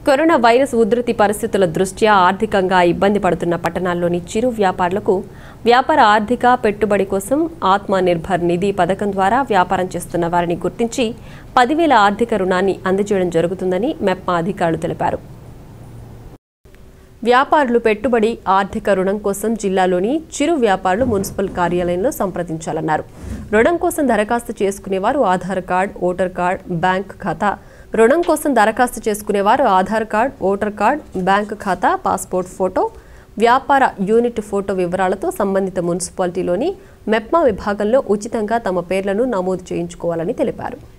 corona virus ఉధృతి పరిస్థితుల దృష్ట్యా ఆర్థికంగా ఇబ్బంది పడుతున్న పట్టణాల్లోని చిరు వ్యాపారులకు వ్యాపార ఆర్థిక పెట్టుబడి కోసం ఆత్మ నిర్భర్ నిధి పథకం ద్వారా వ్యాపారం చేస్తున్న వారిని గుర్తించి పదివేల ఆర్థిక రుణాన్ని అందజేయడం జరుగుతుందని మెప్మా అధికారులు తెలిపారు వ్యాపారులు పెట్టుబడి ఆర్థిక రుణం కోసం జిల్లాలోని చిరు వ్యాపారులు మున్సిపల్ కార్యాలయంలో సంప్రదించాలన్నారు రుణం కోసం దరఖాస్తు చేసుకునేవారు Aadhaar card voter card bank ఖాతా రుణం కోసం దరఖాస్తు చేసుకునేవారు Aadhaar card voter card bank ఖాతా పాస్పోర్ట్ ఫోటో వ్యాపార యూనిట్ ఫోటో వివరాలతో సంబంధిత మున్సిపాలిటీలోని మెప్మా విభాగంలో ఉచితంగా తమ పేర్లను నమోదు చేయించుకోవాలని తెలిపారు